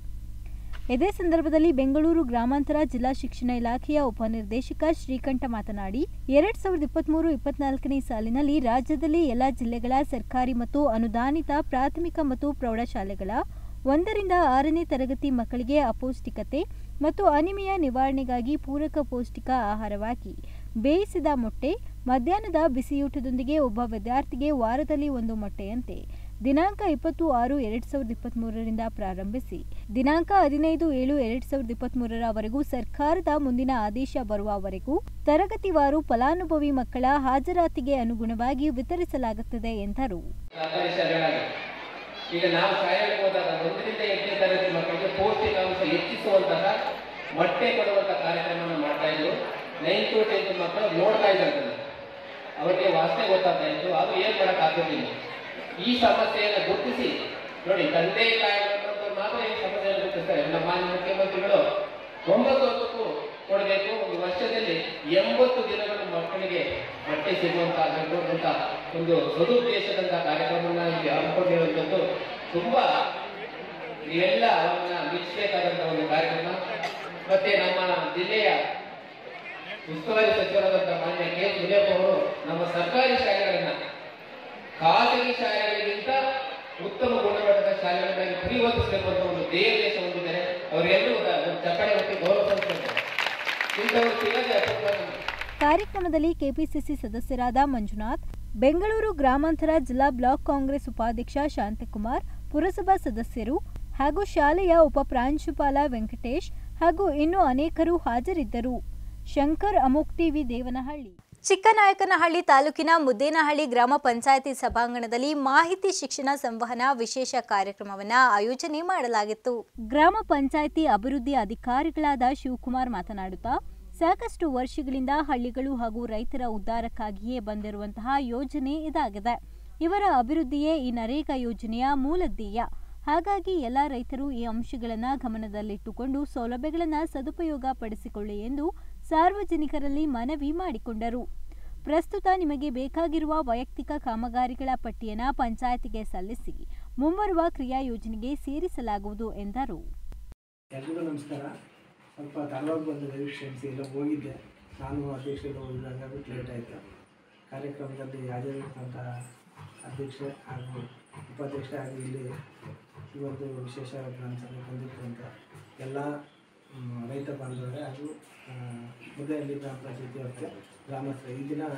ಇದೇ ಸಂದರ್ಭದಲ್ಲಿ ಬೆಂಗಳೂರು ಗ್ರಾಮಾಂತರ ಜಿಲ್ಲಾ ಶಿಕ್ಷಣ ಇಲಾಖೆಯ ಉಪನಿರ್ದೇಶಕ ಶ್ರೀಕಂಠ ಮಾತನಾಡಿ ಎರಡ್ ಸಾವಿರದ ಇಪ್ಪತ್ಮೂರು ಇಪ್ಪತ್ನಾಲ್ಕನೇ ಸಾಲಿನಲ್ಲಿ ರಾಜ್ಯದಲ್ಲಿ ಎಲ್ಲ ಜಿಲ್ಲೆಗಳ ಸರ್ಕಾರಿ ಮತ್ತು ಅನುದಾನಿತ ಪ್ರಾಥಮಿಕ ಮತ್ತು ಪ್ರೌಢಶಾಲೆಗಳ ಒಂದರಿಂದ ಆರನೇ ತರಗತಿ ಮಕ್ಕಳಿಗೆ ಅಪೌಷ್ಟಿಕತೆ ಮತ್ತು ಅನಿಮಿಯ ನಿವಾರಣೆಗಾಗಿ ಪೂರಕ ಪೌಷ್ಟಿಕ ಆಹಾರವಾಗಿ ಬೇಯಿಸಿದ ಮೊಟ್ಟೆ ಮಧ್ಯಾಹ್ನದ ಬಿಸಿಯೂಟದೊಂದಿಗೆ ಒಬ್ಬ ವಿದ್ಯಾರ್ಥಿಗೆ ವಾರದಲ್ಲಿ ಒಂದು ಮೊಟ್ಟೆಯಂತೆ ದಿನಾಂಕ ಇಪ್ಪತ್ತು ಆರು ಎರಡ್ ಸಾವಿರದ ಇಪ್ಪತ್ಮೂರರಿಂದ ಪ್ರಾರಂಭಿಸಿ ದಿನಾಂಕ ಹದಿನೈದು ಏಳು ಎರಡ್ ಸಾವಿರದ ಇಪ್ಪತ್ಮೂರರವರೆಗೂ ಸರ್ಕಾರದ ಮುಂದಿನ ಆದೇಶ ಬರುವವರೆಗೂ ತರಗತಿವಾರು ಫಲಾನುಭವಿ ಮಕ್ಕಳ ಹಾಜರಾತಿಗೆ ಅನುಗುಣವಾಗಿ ವಿತರಿಸಲಾಗುತ್ತದೆ ಎಂದರು ಸರ್ಕಾರಿ ಶಾಲೆಗಳಾಗಿ ಈಗ ನಾವು ಶಾಲೆಗೆ ಹೋದಾಗ ಒಂದರಿಂದ ಎಂಟನೇ ತರಗತಿ ಮಕ್ಕಳಿಗೆ ಪೌಷ್ಟಿಕಾಂಶ ಹೆಚ್ಚಿಸುವಂತಹ ಮೊಟ್ಟೆ ಕೊಡುವಂತಹ ಕಾರ್ಯಕ್ರಮವನ್ನು ಮಾಡ್ತಾ ಇದ್ರು ನೈನ್ತ್ ಟು ಟೆಂತ್ ಮಕ್ಕಳು ನೋಡ್ತಾ ಇದ್ದಾರೆ ಅವರಿಗೆ ವಾಸನೆ ಗೊತ್ತಾಗ್ತಾ ಇತ್ತು ಅದು ಏನ್ ಮಾಡಕ್ ಆಗೋದಿಲ್ಲ ಈ ಸಮಸ್ಯೆಯನ್ನು ಗುರುತಿಸಿ ನೋಡಿ ತಂದೆ ತಾಯಿಗಳಂತವ್ರು ಮಾತ್ರ ಈ ಸಮಸ್ಯೆಯನ್ನು ಗುರುತಿಸ್ತಾರೆ ನಮ್ಮ ಮಾನ್ಯ ಮುಖ್ಯಮಂತ್ರಿಗಳು ಒಂಬತ್ತು ಹೊತ್ತಕ್ಕೂ ಕೊಡಬೇಕು ಒಂದು ವರ್ಷದಲ್ಲಿ ಎಂಬತ್ತು ದಿನಗಳು ಮಕ್ಕಳಿಗೆ ಬಟ್ಟೆ ಸಿಗುವಂತಾಗಬೇಕು ಅಂತ ಒಂದು ಸದುದ್ದೇಶದಂತ ಕಾರ್ಯಕ್ರಮವನ್ನ ಇಲ್ಲಿ ಹಮ್ಮಿಕೊಂಡಿರುವಂಥದ್ದು ತುಂಬಾ ನೀವೆಲ್ಲ ಅವನ್ನ ಮೆಚ್ಚಬೇಕಾದಂತ ಒಂದು ಕಾರ್ಯಕ್ರಮ ಮತ್ತೆ ನಮ್ಮ ಜಿಲ್ಲೆಯ ಉಸ್ತುವಾರಿ ಸಚಿವರಾದಂತಹ ಮಾನ್ಯ ಕೆ ಮುನಿಯಪ್ಪ ಅವರು ನಮ್ಮ ಸರ್ಕಾರಿ ಶಾಲೆಗಳನ್ನ ಖಾಸಗಿ ಶಾಲೆಗಳಿಗಿಂತ ಉತ್ತಮ ಗುಣಮಟ್ಟದ ಶಾಲೆಗಳನ್ನಾಗಿ ಪರಿವರ್ತಿಸಬೇಕು ಅಂತ ಒಂದು ಧ್ಯೇಯೋದ್ದೇಶ ಹೊಂದಿದ್ದಾರೆ ಅವರೆಲ್ಲರೂ ಒಂದು ಚಪ್ಪಳೆ ಹೊತ್ತಿ ಗೌರವ ಸಲ್ಲಿಸ್ತಾರೆ ಇಂಥವ್ರು ಸಿಗದೆ ಅಪರೂಪ ನಮ್ಗೆ. ಕಾರ್ಯಕ್ರಮದಲ್ಲಿ ಕೆಪಿಸಿಸಿ ಸದಸ್ಯರಾದ ಮಂಜುನಾಥ್ ಬೆಂಗಳೂರು ಗ್ರಾಮಾಂತರ ಜಿಲ್ಲಾ ಬ್ಲಾಕ್ ಕಾಂಗ್ರೆಸ್ ಉಪಾಧ್ಯಕ್ಷ ಶಾಂತಕುಮಾರ್ ಪುರಸಭಾ ಸದಸ್ಯರು ಹಾಗೂ ಶಾಲೆಯ ಉಪ ಪ್ರಾಂಶುಪಾಲ ವೆಂಕಟೇಶ್ ಹಾಗೂ ಇನ್ನೂ ಅನೇಕರು ಹಾಜರಿದ್ದರು ಶಂಕರ್ ಅಮೋಕ್ ಟಿವಿ ದೇವನಹಳ್ಳಿ ಚಿಕ್ಕನಾಯಕನಹಳ್ಳಿ ತಾಲೂಕಿನ ಮುದ್ದೇನಹಳ್ಳಿ ಗ್ರಾಮ ಪಂಚಾಯಿತಿ ಸಭಾಂಗಣದಲ್ಲಿ ಮಾಹಿತಿ ಶಿಕ್ಷಣ ಸಂವಹನ ವಿಶೇಷ ಕಾರ್ಯಕ್ರಮವನ್ನು ಆಯೋಜನೆ ಮಾಡಲಾಗಿತ್ತು ಗ್ರಾಮ ಪಂಚಾಯಿತಿ ಅಭಿವೃದ್ಧಿ ಅಧಿಕಾರಿಗಳಾದ ಶಿವಕುಮಾರ್ ಮಾತನಾಡುತ್ತಾ ಸಾಕಷ್ಟು ವರ್ಷಗಳಿಂದ ಹಳ್ಳಿಗಳು ಹಾಗೂ ರೈತರ ಉದ್ಧಾರಕ್ಕಾಗಿಯೇ ಬಂದಿರುವಂತಹ ಯೋಜನೆ ಇದಾಗಿದೆ ಇವರ ಅಭಿವೃದ್ಧಿಯೇ ಈ ನರೇಗಾ ಯೋಜನೆಯ ಮೂಲ ಧ್ಯೇಯ ಹಾಗಾಗಿ ಎಲ್ಲ ರೈತರು ಈ ಅಂಶಗಳನ್ನು ಗಮನದಲ್ಲಿಟ್ಟುಕೊಂಡು ಸೌಲಭ್ಯಗಳನ್ನು ಸದುಪಯೋಗ ಪಡಿಸಿಕೊಳ್ಳಿ ಎಂದು ಸಾರ್ವಜನಿಕರಲ್ಲಿ ಮನವಿ ಮಾಡಿಕೊಂಡರು ಪ್ರಸ್ತುತ ನಿಮಗೆ ಬೇಕಾಗಿರುವ ವೈಯಕ್ತಿಕ ಕಾಮಗಾರಿಗಳ ಪಟ್ಟಿಯನ್ನು ಪಂಚಾಯತಿಗೆ ಸಲ್ಲಿಸಿ ಮುಂಬರುವ ಕ್ರಿಯಾ ಯೋಜನೆಗೆ ಸೇರಿಸಲಾಗುವುದು ಎಂದರು ಎಲ್ರಿಗೂ ನಮಸ್ಕಾರ ಸ್ವಲ್ಪ ತಡವಾಗಿ ಬಂದಿದೆ ಕ್ಷಮಿಸಿ ಎಲ್ಲ ಹೋಗಿದ್ದೆ ನಾನು ಅಧ್ಯಕ್ಷರು ಹೋಗಿದ್ದೆ ಹಂಗಾಗಿ ಲೇಟ್ ಆಯಿತು ಕಾರ್ಯಕ್ರಮದಲ್ಲಿ ಹಾಜರಿರುವಂಥ ಅಧ್ಯಕ್ಷೆ ಹಾಗೂ ಉಪಾಧ್ಯಕ್ಷೆ ಹಾಗೂ ಇಲ್ಲಿ ಇವತ್ತು ವಿಶೇಷ ಗ್ರಾಮ ಸಭೆ ಬಂದಿತ್ತು ಅಂತ ಎಲ್ಲ ಮ್, ರೈತ ಬಾಂಧವರೇ ಹಾಗೂ ಆ, ಮುದ್ದೆಹಳ್ಳಿ ಗ್ರಾಮ ಪಂಚಾಯತಿ ವ್ಯಾಪ್ತಿಯ ಗ್ರಾಮಸ್ಥರು ಈ ದಿನ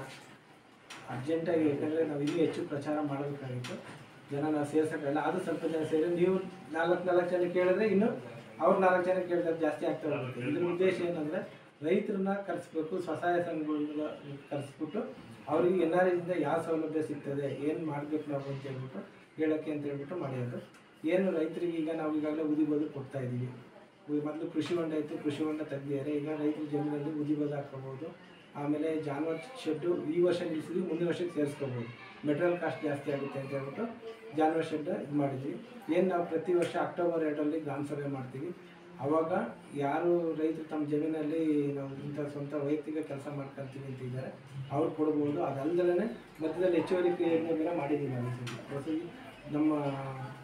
ಅರ್ಜೆಂಟಾಗಿ ಯಾಕಂದರೆ ನಾವು ಇನ್ನೂ ಹೆಚ್ಚು ಪ್ರಚಾರ ಮಾಡಬೇಕಾಗಿತ್ತು ಜನ ನಾವು ಸೇರ್ಸೋಕ್ಕಾಗಲ್ಲ ಆದರೂ ಸ್ವಲ್ಪ ಜನ ಸೇರಿ ನೀವು ನಾಲ್ಕು ನಾಲ್ಕು ಜನ ಕೇಳಿದ್ರೆ ಇನ್ನು ಅವ್ರು ನಾಲ್ಕು ಜನ ಕೇಳಿದ್ರೆ ಜಾಸ್ತಿ ಆಗ್ತಾ ಹೋಗುತ್ತೆ ಇದ್ರ ಉದ್ದೇಶ ಏನಂದರೆ ರೈತರನ್ನ ಕರೆಸ್ಬೇಕು ಸ್ವಸಹಾಯ ಸಂಘಗಳನ್ನ ಕರೆಸ್ಬಿಟ್ಟು ಅವರಿಗೆ ಎನ್ ಆರ್ ಇಂದ ಯಾವ ಸೌಲಭ್ಯ ಸಿಗ್ತದೆ ಏನು ಮಾಡಬೇಕು ನಾವು ಅಂತ ಹೇಳ್ಬಿಟ್ಟು ಹೇಳೋಕ್ಕೆ ಅಂತ ಹೇಳ್ಬಿಟ್ಟು ಮಾಡಿರೋದು ಏನು ರೈತರಿಗೆ ಈಗ ನಾವು ಈಗಾಗಲೇ ಉದಿಬೋದು ಕೊಡ್ತಾ ಇದ್ದೀವಿ ಮೊದಲು ಕೃಷಿ ಹೊಂಡ ಇತ್ತು ಕೃಷಿ ಹೊಂಡ ತೆಗ್ದಿದ್ದಾರೆ ಈಗ ರೈತರ ಜಮೀನಲ್ಲಿ ಉದಿಬೋದು ಹಾಕ್ಕೋಬೋದು ಆಮೇಲೆ ಜಾನುವಾರು ಶೆಡ್ಡು ಈ ವರ್ಷ ನಿಲ್ಲಿಸಿದ್ವಿ ಮುಂದಿನ ವರ್ಷಕ್ಕೆ ಸೇರಿಸ್ಕೋಬೋದು ಮೆಟೀರಿಯಲ್ ಕಾಸ್ಟ್ ಜಾಸ್ತಿ ಆಗುತ್ತೆ ಅಂತ ಹೇಳ್ಬಿಟ್ಟು ಜಾನುವಾರು ಶೆಡ್ ಇದು ಮಾಡಿದ್ವಿ ಏನು ನಾವು ಪ್ರತಿ ವರ್ಷ ಅಕ್ಟೋಬರ್ ಎರಡರಲ್ಲಿ ಗ್ರಾಮ ಸಭೆ ಮಾಡ್ತೀವಿ ಅವಾಗ ಯಾರು ರೈತರು ತಮ್ಮ ಜಮೀನಲ್ಲಿ ನಾವು ಇಂಥ ಸ್ವಂತ ವೈಯಕ್ತಿಕ ಕೆಲಸ ಮಾಡ್ಕೊಳ್ತೀವಿ ಅಂತ ಇದ್ದಾರೆ ಅವ್ರು ಕೊಡ್ಬೋದು ಅದಲ್ಲದೆ ಮಧ್ಯದಲ್ಲಿ ಹೆಚ್ಚುವರಿ ಯೋಜನೆ ಬೇರೆ ಮಾಡಿದ್ದೀವಿ ನಾವು ಈ ಸಲ. ಹೊಸದಾಗಿ ನಮ್ಮ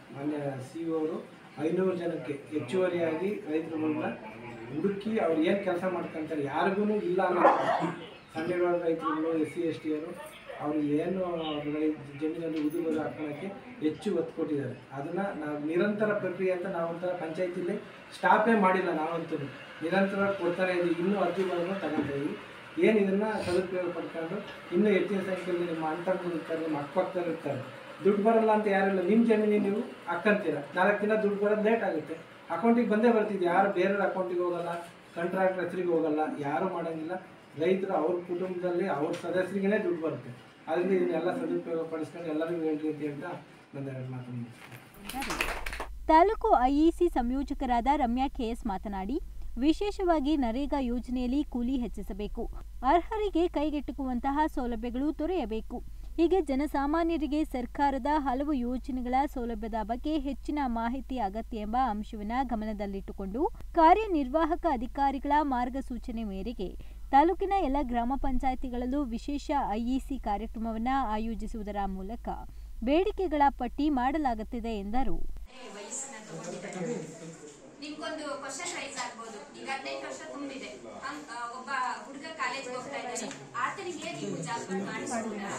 ಮಾನ್ಯ ಸಿ ಅವರು ಐನೂರು ಜನಕ್ಕೆ ಹೆಚ್ಚುವರಿಯಾಗಿ ರೈತರುಗಳನ್ನ ಹುಡುಕಿ ಅವ್ರು ಏನು ಕೆಲಸ ಮಾಡ್ಕೊಂತಾರೆ ಯಾರಿಗೂ ಇಲ್ಲ ಅನ್ನೋ ಸಣ್ಣ ರೈತರುಗಳು ಎಸ್ ಸಿ ಎಸ್ ಟಿಯವರು ಅವ್ರು ಏನು ಅವ್ರ ರೈ ಜಮೀನಲ್ಲಿ ಉದುರು ಹಾಕೋಣಕ್ಕೆ ಹೆಚ್ಚು ಒತ್ತು ಕೊಟ್ಟಿದ್ದಾರೆ ಅದನ್ನು ನಾವು ನಿರಂತರ ಪ್ರಕ್ರಿಯೆ ಅಂತ ನಾವಂತರ ಪಂಚಾಯತಿಲಿ ಸ್ಟಾಪೇ ಮಾಡಿಲ್ಲ ನಾವಂತೂ ನಿರಂತರ ಕೊಡ್ತಾರೆ ಇದು ಇನ್ನೂ ಅರ್ಜಿಗಳನ್ನು ತಗೊಳ್ತಾ ಇದ್ದೀವಿ ಏನು ಇದನ್ನು ಸದುಪಯೋಗ ಪಡ್ಕೊಂಡು ಇನ್ನೂ ಹೆಚ್ಚಿನ ಸಂಖ್ಯೆಯಲ್ಲಿ ನಿಮ್ಮ ಅಂತರ್ಗಳು ಇರ್ತಾರೆ ನಿಮ್ಮ ಅಕ್ಕಪಕ್ಕದಲ್ಲಿ ಇರ್ತಾರೆ ದುಡ್ಡು ಬರಲ್ಲ ಅಂತ ಯಾರಿಲ್ಲ ನಿಮ್ಮ ಜಮೀನಿಗೆ ನೀವು ಹಾಕ್ಕಂತೀರ ನಾಲ್ಕು ದಿನ ದುಡ್ಡು ಬರೋದು ಲೇಟ್ ಆಗುತ್ತೆ ಅಕೌಂಟಿಗೆ ಬಂದೇ ಬರ್ತಿದೆ ಯಾರು ಬೇರೆಯವ್ರ ಅಕೌಂಟಿಗೆ ಹೋಗಲ್ಲ ಕಾಂಟ್ರಾಕ್ಟರ್ ಹೆಸರಿಗೆ ಹೋಗಲ್ಲ ಯಾರೂ ಮಾಡೋಂಗಿಲ್ಲ ರೈತರು ಅವ್ರ ಕುಟುಂಬದಲ್ಲಿ ಅವ್ರ ಸದಸ್ಯರಿಗೇ ದುಡ್ಡು ಬರುತ್ತೆ ಅದರಿಂದ ಇದನ್ನೆಲ್ಲ ಸದುಪಯೋಗ ಪಡಿಸ್ಕೊಂಡು ಎಲ್ಲರಿಗೂ ಹೇಳ್ರಿ ಅಂತ ಹೇಳ್ತಾ ನನ್ನ ಎರಡು ಮಾತನ್ನು ಮುಗಿಸ್ತೀನಿ. ತಾಲೂಕು ಐಇಸಿ ಸಂಯೋಜಕರಾದ ರಮ್ಯಾ ಕೆಎಸ್ ಮಾತನಾಡಿ ವಿಶೇಷವಾಗಿ ನರೇಗಾ ಯೋಜನೆಯಲ್ಲಿ ಕೂಲಿ ಹೆಚ್ಚಿಸಬೇಕು ಅರ್ಹರಿಗೆ ಕೈಗೆಟುಕುವಂತಹ ಸೌಲಭ್ಯಗಳು ದೊರೆಯಬೇಕು ಹೀಗೆ ಜನಸಾಮಾನ್ಯರಿಗೆ ಸರ್ಕಾರದ ಹಲವು ಯೋಜನೆಗಳ ಸೌಲಭ್ಯದ ಬಗ್ಗೆ ಹೆಚ್ಚಿನ ಮಾಹಿತಿ ಅಗತ್ಯ ಎಂಬ ಅಂಶವನ್ನು ಗಮನದಲ್ಲಿಟ್ಟುಕೊಂಡು ಕಾರ್ಯನಿರ್ವಾಹಕ ಅಧಿಕಾರಿಗಳ ಮಾರ್ಗಸೂಚನೆ ಮೇರೆಗೆ ತಾಲೂಕಿನ ಎಲ್ಲ ಗ್ರಾಮ ಪಂಚಾಯಿತಿಗಳಲ್ಲೂ ವಿಶೇಷ ಐಇಸಿ ಕಾರ್ಯಕ್ರಮವನ್ನು ಆಯೋಜಿಸುವುದರ ಮೂಲಕ ಬೇಡಿಕೆಗಳ ಪಟ್ಟಿ ಮಾಡಲಾಗುತ್ತಿದೆ ಎಂದರು ವಯಸ್ಸನ್ನ ತಗೊಂಡಿದ್ದಾರೆ ನಿಮ್ಗೊಂದು ಕ್ವಶನ್ ರೈಸ್ ಆಗ್ಬೋದು ಈಗ ಹದಿನೈದು ವರ್ಷ ತುಂಬಿದೆ ಹಂಗ್- ಆ, ಒಬ್ಬ ಹುಡುಗ ಕಾಲೇಜ್ಗೆ ಹೋಗ್ತಾ ಇದ್ದಾನೆ ಆತನಿಗೆ ನೀವು ಜಾಬ್ ಮಾಡಿಸ್ತೀರಾ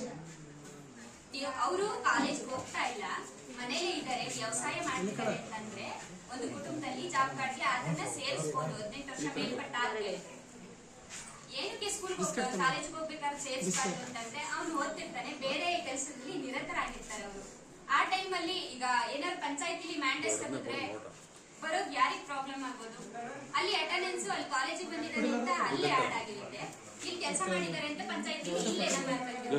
ಅವರು ಕಾಲೇಜ್ಗೆ ಹೋಗ್ತಾ ಇಲ್ಲ ಮನೇಲೇ ಇದ್ದಾರೆ ವ್ಯವಸಾಯ ಮಾಡ್ತಿದ್ದಾರೆ ಅಂತಂದ್ರೆ ಒಂದು ಕುಟುಂಬದಲ್ಲಿ ಜಾಬ್ ಕಾರ್ಡ್ಗೆ ಅದನ್ನ ಸೇರಿಸ್ಬೋದು ಹದಿನೆಂಟು ವರ್ಷ ಮೇಲ್ಪಟ್ಟ ಆದ್ಮೇಲೆ ಏನಕ್ಕೆ ಸ್ಕೂಲ್ ಕಾಲೇಜ್ಗೆ ಹೋಗ್ಬೇಕಾದ್ರೆ ಸೇರಿಸ್ಬಾರ್ದು ಅಂತಂದ್ರೆ ಅವ್ನು ಓದ್ತಿರ್ತಾನೆ ಬೇರೆ ಕೆಲಸದಲ್ಲಿ ನಿರತರಾಗಿರ್ತಾರೆ ಅವರು ಆ ಟೈಮಲ್ಲಿ ಈಗ ಏನಾದ್ರು ಪಂಚಾಯತಿಲಿ ಮ್ಯಾಂಡೇಸ್ ತೆಗೆದ್ರೆ ಬರೋದು ಯಾರಿಗ್ ಪ್ರಾಬ್ಲಮ್ ಆಗ್ಬೋದು ಅಲ್ಲಿ ಅಟೆಂಡೆನ್ಸ್ ಅಲ್ಲಿ ಕಾಲೇಜಿಗೆ ಬಂದಿದ್ದಾರೆ ಅಂತ ಅಲ್ಲೇ ಆಡ್ ಆಗಿರುತ್ತೆ ಇಲ್ಲಿ ಕೆಲಸ ಮಾಡಿದ್ದಾರೆ ಅಂತ ಪಂಚಾಯತಿ ಇಲ್ಲೇ ನಮ್ಮ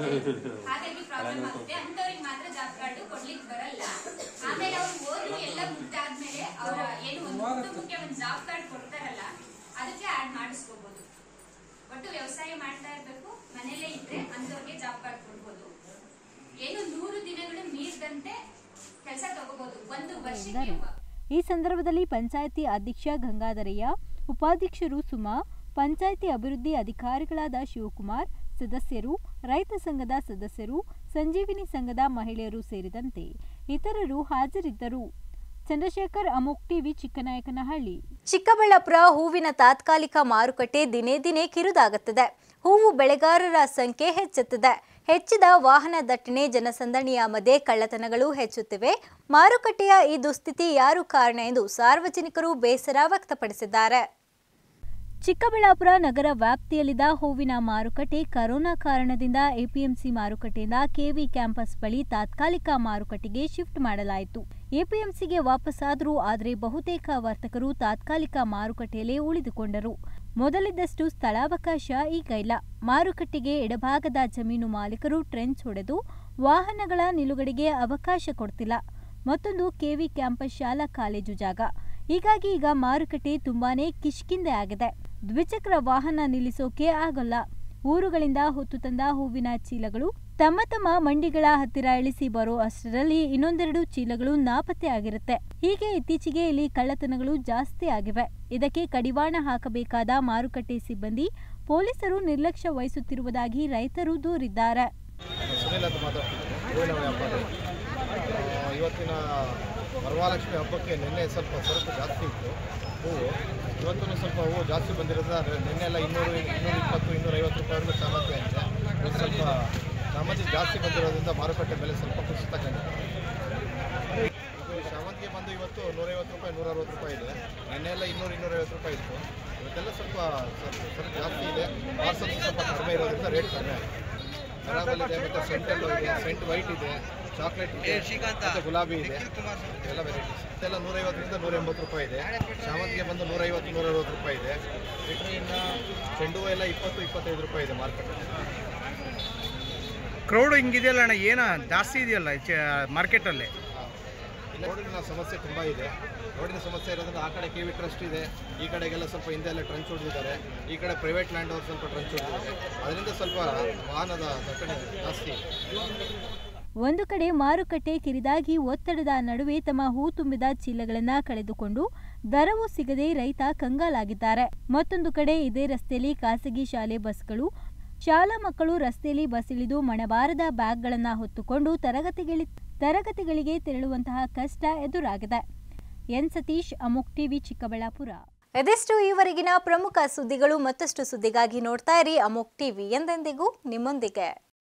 ಹಾಗಾಗಿ ಪ್ರಾಬ್ಲಮ್ ಆಗುತ್ತೆ ಅಂತವ್ರಿಗೆ ಮಾತ್ರ ಜಾಬ್ ಕಾರ್ಡ್ ಕೊಡ್ಲಿಕ್ಕೆ ಬರಲ್ಲ ಆಮೇಲೆ ಅವ್ರು ಓದು ಎಲ್ಲ ಮುಗ್ದಾದ್ಮೇಲೆ ಅವರ ಏನು ಒಂದು ಕುಟುಂಬಕ್ಕೆ ಒಂದು ಜಾಬ್ ಕಾರ್ಡ್ ಕೊಡ್ತಾರಲ್ಲ ಅದಕ್ಕೆ ಆಡ್ ಮಾಡಿಸ್ಕೋಬಹುದು ಒಟ್ಟು ವ್ಯವಸಾಯ ಮಾಡ್ತಾ ಇರ್ಬೇಕು ಮನೇಲೇ ಇದ್ರೆ ಅಂತವ್ರಿಗೆ ಜಾಬ್ ಕಾರ್ಡ್ ಕೊಡ್ಬೋದು ಏನು ನೂರು ದಿನಗಳು ಮೀರಿದಂತೆ ಕೆಲಸ ತಗೋಬಹುದು ಒಂದು ವರ್ಷಕ್ಕೆ ಎಂದರು ಈ ಸಂದರ್ಭದಲ್ಲಿ ಪಂಚಾಯಿತಿ ಅಧ್ಯಕ್ಷ ಗಂಗಾಧರಯ್ಯ ಉಪಾಧ್ಯಕ್ಷರು ಸುಮಾ ಪಂಚಾಯಿತಿ ಅಭಿವೃದ್ಧಿ ಅಧಿಕಾರಿಗಳಾದ ಶಿವಕುಮಾರ್ ಸದಸ್ಯರು ರೈತ ಸಂಘದ ಸದಸ್ಯರು ಸಂಜೀವಿನಿ ಸಂಘದ ಮಹಿಳೆಯರು ಸೇರಿದಂತೆ ಇತರರು ಹಾಜರಿದ್ದರು ಚಂದ್ರಶೇಖರ್ ಅಮೋಕ್ ಟಿವಿ ಚಿಕ್ಕನಾಯಕನಹಳ್ಳಿ ಚಿಕ್ಕಬಳ್ಳಾಪುರ ಹೂವಿನ ತಾತ್ಕಾಲಿಕ ಮಾರುಕಟ್ಟೆ ದಿನೇ ದಿನೇ ಕಿರುದಾಗುತ್ತದೆ ಹೂವು ಬೆಳೆಗಾರರ ಸಂಖ್ಯೆ ಹೆಚ್ಚುತ್ತಿದೆ ಹೆಚ್ಚಿದ ವಾಹನ ದಟ್ಟಣೆ ಜನಸಂದಣಿಯ ಮಧ್ಯೆ ಕಳ್ಳತನಗಳು ಹೆಚ್ಚುತ್ತಿವೆ ಮಾರುಕಟ್ಟೆಯ ಈ ದುಸ್ಥಿತಿ ಯಾರು ಕಾರಣ ಎಂದು ಸಾರ್ವಜನಿಕರು ಬೇಸರ ವ್ಯಕ್ತಪಡಿಸಿದ್ದಾರೆ ಚಿಕ್ಕಬಳ್ಳಾಪುರ ನಗರ ವ್ಯಾಪ್ತಿಯಲ್ಲಿದ್ದ ಹೂವಿನ ಮಾರುಕಟ್ಟೆ ಕರೋನಾ ಕಾರಣದಿಂದ ಎಪಿಎಂಸಿ ಮಾರುಕಟ್ಟೆಯಿಂದ ಕೆವಿ ಕ್ಯಾಂಪಸ್ ಬಳಿ ತಾತ್ಕಾಲಿಕ ಮಾರುಕಟ್ಟೆಗೆ ಶಿಫ್ಟ್ ಮಾಡಲಾಯಿತು ಎಪಿಎಂಸಿಗೆ ವಾಪಸ್ಸಾದರೂ ಆದರೆ ಬಹುತೇಕ ವರ್ತಕರು ತಾತ್ಕಾಲಿಕ ಮಾರುಕಟ್ಟೆಯಲ್ಲೇ ಉಳಿದುಕೊಂಡರು ಮೊದಲಿದ್ದಷ್ಟು ಸ್ಥಳಾವಕಾಶ ಈಗ ಇಲ್ಲ ಮಾರುಕಟ್ಟೆಗೆ ಎಡಭಾಗದ ಜಮೀನು ಮಾಲೀಕರು ಟ್ರೆಂಚ್ ಹೊಡೆದು ವಾಹನಗಳ ನಿಲುಗಡೆಗೆ ಅವಕಾಶ ಕೊಡ್ತಿಲ್ಲ ಮತ್ತೊಂದು ಕೆವಿ ಕ್ಯಾಂಪಸ್ ಶಾಲಾ ಕಾಲೇಜು ಜಾಗ ಹೀಗಾಗಿ ಈಗ ಮಾರುಕಟ್ಟೆ ತುಂಬಾನೇ ಕಿಷ್ಕಿಂದೆ ಆಗಿದೆ ದ್ವಿಚಕ್ರ ವಾಹನ ನಿಲ್ಲಿಸೋಕೆ ಆಗಲ್ಲ ಊರುಗಳಿಂದ ಹೊತ್ತು ತಂದ ಹೂವಿನ ಚೀಲಗಳು ತಮ್ಮ ತಮ್ಮ ಮಂಡಿಗಳ ಹತ್ತಿರ ಇಳಿಸಿ ಬರೋ ಅಷ್ಟರಲ್ಲಿ ಇನ್ನೊಂದೆರಡು ಚೀಲಗಳು ನಾಪತ್ತೆ ಆಗಿರುತ್ತೆ ಹೀಗೆ ಇತ್ತೀಚೆಗೆ ಇಲ್ಲಿ ಕಳ್ಳತನಗಳು ಜಾಸ್ತಿ ಆಗಿವೆ ಇದಕ್ಕೆ ಕಡಿವಾಣ ಹಾಕಬೇಕಾದ ಮಾರುಕಟ್ಟೆ ಸಿಬ್ಬಂದಿ ಪೊಲೀಸರು ನಿರ್ಲಕ್ಷ್ಯ ವಹಿಸುತ್ತಿರುವುದಾಗಿ ರೈತರು ದೂರಿದ್ದಾರೆ ಸುನಿಲ್ ಅಂತ ಮಾತಾಡ್ತಿದ್ದೀನಿ ಹೂವಿನ ವ್ಯಾಪಾರಿ ಆ, ಇವತ್ತಿನ ವರಮಹಾಲಕ್ಷ್ಮಿ ಹಬ್ಬಕ್ಕೆ ನಿನ್ನೆ ಸ್ವಲ್ಪ ಸ್ವಲ್ಪ ಜಾಸ್ತಿ ಇತ್ತು ಹೂವು ಇವತ್ತು ಸ್ವಲ್ಪ ಹೂವು ಜಾಸ್ತಿ ಬಂದಿರೋದ್ರಿಂದ ನಿನ್ನೆ ಎಲ್ಲ ಇನ್ನೂರು ಇನ್ನೂರ ಇಪ್ಪತ್ತು ಇನ್ನೂರ ಐವತ್ತು ರೂಪಾಯಿವರೆಗೂ ಸಾಮರ್ಥ್ಯ ಇದೆ ಇವತ್ತು ಸ್ವಲ್ಪ ಸಾಮರ್ಥ್ಯ ಜಾಸ್ತಿ ಬಂದಿರೋದ್ರಿಂದ ಮಾರುಕಟ್ಟೆ ಬೆಲೆ ಸ್ವಲ್ಪ ಕುಸಿತ ಕಂಡಿದೆ ಇದು ಶಾಮಂತಿಗೆ ಬಂದು ಇವತ್ತು ನೂರೈವತ್ತು ರೂಪಾಯಿ ನೂರ ಅರವತ್ತು ರೂಪಾಯಿ ಇದೆ ನಿನ್ನೆ ಎಲ್ಲ ಇನ್ನೂರು ಇನ್ನೂರೈವತ್ತು ರೂಪಾಯಿ ಇತ್ತು ಇವತ್ತೆಲ್ಲ ಸ್ವಲ್ಪ ಸ್ವಲ್ಪ ಸ್ವಲ್ಪ ಜಾಸ್ತಿ ಇದೆ ಪಾರ್ಸಲ್ಸ್ ಸ್ವಲ್ಪ ಕಡಿಮೆ ಇರೋದ್ರಿಂದ ರೇಟ್ ಕಡಿಮೆ ಆಗಿದೆ ಖರಾಬಲ್ ಇದೆ ಮತ್ತು ಸೆಂಟೆಲ್ಲೋ ಇದೆ ಸೆಂಟ್ ವೈಟ್ ಇದೆ ಚಾಕ್ಲೇಟ್ ಇದೆ ಮತ್ತು ಗುಲಾಬಿ ಇದೆ ಎಲ್ಲ ವೆರೈಟೀಸ್ ಇದೆಲ್ಲ ನೂರೈವತ್ತರಿಂದ ನೂರ ಎಂಬತ್ತು ರೂಪಾಯಿ ಇದೆ ಶಾಮಂತಿಗೆ ಬಂದು ನೂರೈವತ್ತು ನೂರ ಅರವತ್ತು ರೂಪಾಯಿ ಇದೆ ಬಿಟ್ಟರೆ ಇನ್ನು ಚೆಂಡು ಹೂವು ಎಲ್ಲ ಇಪ್ಪತ್ತು ಇಪ್ಪತ್ತೈದು ರೂಪಾಯಿ ಇದೆ ಮಾರ್ಕೆಟಲ್ಲಿ ಕ್ರೌಡ್ ಹಿಂಗಿದೆಯಲ್ಲ ಅಣ್ಣ ಏನು ಜಾಸ್ತಿ ಇದೆಯಲ್ಲ ಮಾರ್ಕೆಟಲ್ಲಿ ರೋಡಿನ ಸಮಸ್ಯೆ ತುಂಬ ಇದೆ ರೋಡಿನ ಸಮಸ್ಯೆ ಇರೋದ್ರಿಂದ ಆ ಕಡೆ ಕೆ ವಿ ಟ್ರಸ್ಟ್ ಇದೆ ಈ ಕಡೆಗೆಲ್ಲ ಸ್ವಲ್ಪ ಹಿಂದೆ ಎಲ್ಲ ಟ್ರಂಚ್ ಹೊಡೆದಿದ್ದಾರೆ ಈ ಕಡೆ ಪ್ರೈವೇಟ್ ಲ್ಯಾಂಡ್ ಅವ್ರು ಸ್ವಲ್ಪ ಟ್ರಂಚ್ ಹೊಡೆದಿದ್ದಾರೆ ಅದರಿಂದ ಸ್ವಲ್ಪ ವಾಹನದ ದಟ್ಟಣೆ ಜಾಸ್ತಿ ಇದೆ ಒಂದು ಕಡೆ ಮಾರುಕಟ್ಟೆ ಕಿರಿದಾಗಿ ಒತ್ತಡದ ನಡುವೆ ತಮ್ಮ ಹೂ ತುಂಬಿದ ಚೀಲಗಳನ್ನ ಕಳೆದುಕೊಂಡು ದರವೂ ಸಿಗದೆ ರೈತ ಕಂಗಾಲಾಗಿದ್ದಾರೆ ಮತ್ತೊಂದು ಕಡೆ ಇದೇ ರಸ್ತೆಯಲ್ಲಿ ಖಾಸಗಿ ಶಾಲೆ ಬಸ್ಗಳು ಶಾಲಾ ಮಕ್ಕಳು ರಸ್ತೆಯಲ್ಲಿ ಬಸ್ ಇಳಿದು ಮಣಬಾರದ ಬ್ಯಾಗ್ಗಳನ್ನ ಹೊತ್ತುಕೊಂಡು ತರಗತಿಗಿಳಿ ತರಗತಿಗಳಿಗೆ ತೆರಳುವಂತಹ ಕಷ್ಟ ಎದುರಾಗಿದೆ ಎನ್ ಸತೀಶ್ ಅಮೋಕ್ ಟಿವಿ ಚಿಕ್ಕಬಳ್ಳಾಪುರ ಇದೆಷ್ಟು ಈವರೆಗಿನ ಪ್ರಮುಖ ಸುದ್ದಿಗಳು ಮತ್ತಷ್ಟು ಸುದ್ದಿಗಾಗಿ ನೋಡ್ತಾ ಇರಿ ಅಮೋಕ್ ಟಿವಿ ಎಂದೆಂದಿಗೂ ನಿಮ್ಮೊಂದಿಗೆ